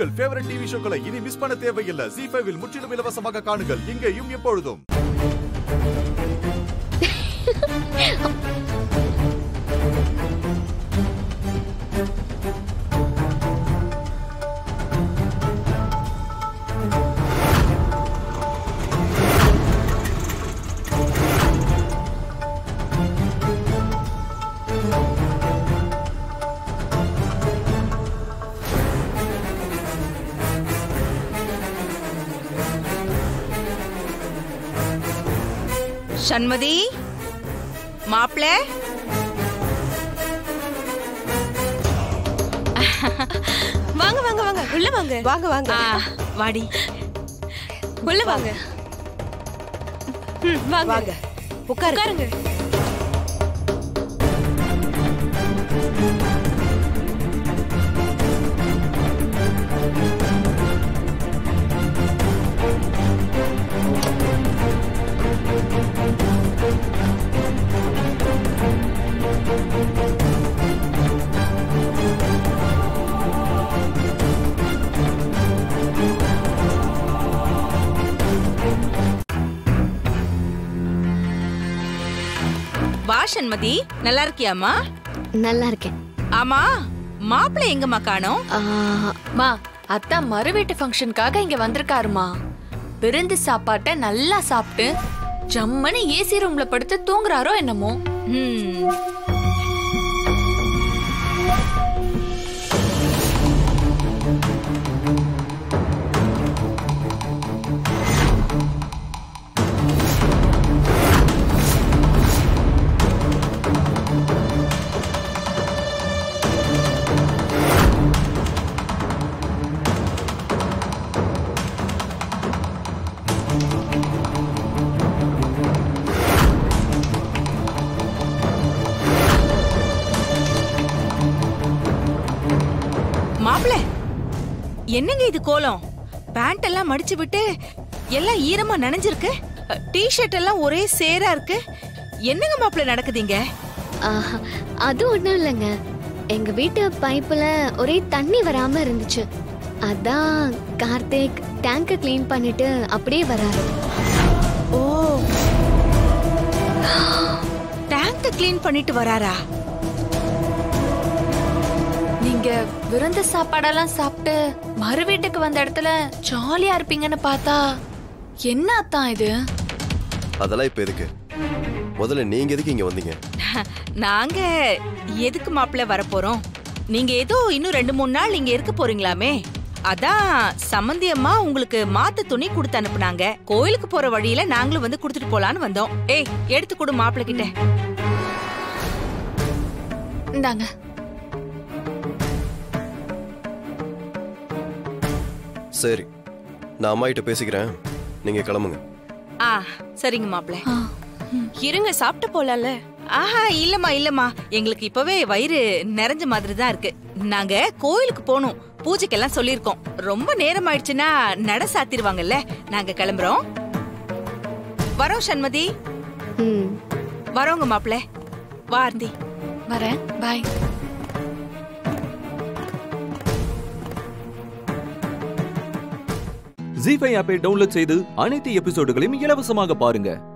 உங்கள் favourite TV ஷோக்களை இனி miss பண்ண தேவையில்லை ஜி ஃபைவில் முற்றிலும் இலவசமாக காணுங்கள் இங்கேயும் எப்பொழுதும் சண்மதி மாப்பிள வாங்க வாங்க வாங்க உள்ள வாங்க வாங்க வாங்க வாடி உள்ள வாங்க ம், வாங்க வாங்க உட்காரு உட்காருங்க வா சண்மதி நல்லா இருக்கியாமா நல்லா இருக்கேன் ஆமா மாப்பிள எங்கம்மா காணோம் ஆ, மா அத்தா மறு வீட்டு ஃபங்க்ஷனுக்காக இங்க வந்திருக்காருமா விருந்து சாப்பாட்டை நல்லா சாப்பிட்டு ஜம்முன்னு ஏசி ரூம்ல படுத்து தூங்குறாரோ என்னமோ ம், மாப்பிள என்னங்க இது கோலம் பேண்ட் எல்லாம் மடிச்சு விட்டு எல்லாம் ஈரமா நனைஞ்சிருக்கு டி ஷர்ட் எல்லாம் ஒரே சேரா இருக்கு என்னங்க மாப்பிள நடக்குதுங்க ஆஹா, அது ஒண்ணும் இல்லைங்க எங்க வீட்டு பைப்புல ஒரே தண்ணி வராம இருந்துச்சு அதான் கார்த்திக் டேங்க க்ளீன் பண்ணிட்டு அப்படியே வராரு ஓ டேங்க க்ளீன் பண்ணிட்டு வராரா நீங்க விருந்து சாப்பாடெல்லாம் சாப்பிட்டு மறு வீட்டுக்கு வந்த இடத்துல ஜாலியா இருப்பீங்கன்னு பார்த்தா என்ன அத்தான் இது அதெல்லாம் இப்ப எதுக்கு முதல்ல நீங்க எதுக்கு இங்க வந்தீங்க நாங்க எதுக்கு மாப்பிள வரப்போறோம் நீங்க ஏதோ இன்னும் ரெண்டு மூணு நாள் இங்க இருக்க போறீங்களாமே அதான் சம்மந்தி அம்மா உங்களுக்கு மாத்து துணி கொடுத்து அனுப்புனாங்க கோயிலுக்கு போற வழியில நாங்களும் வந்து கொடுத்துட்டு போலான்னு வந்தோம் ஏய் எடுத்து கொடு மாப்பிள கிட்ட இந்தாங்க சரி நான் அம்மா கிட்ட பேசிக்கிறேன் நீங்க கிளம்புங்க ஆ சரிங்க மாப்பிள ஆ, இருங்க சாப்பிட்டு போலாம்ல ஆஹா இல்லம்மா இல்லம்மா எங்களுக்கு இப்பவே வயிறு நிறைஞ்ச மாதிரி தான் இருக்கு நாங்க கோயிலுக்கு போகணும் பூஜைக்கெல்லாம் சொல்லியிருக்கோம் ரொம்ப நேரம் ஆயிடுச்சுன்னா நட சாத்திருவாங்கல்ல நாங்க கிளம்புறோம் வரோம் சண்மதி ம் வரோங்க மாப்பிள வார்த்தி வரேன் பாய் ஜி ஃபைவ் ஆப்பை டவுன்லோட் செய்து அனைத்து எபிசோடுகளையும் இலவசமாக பாருங்க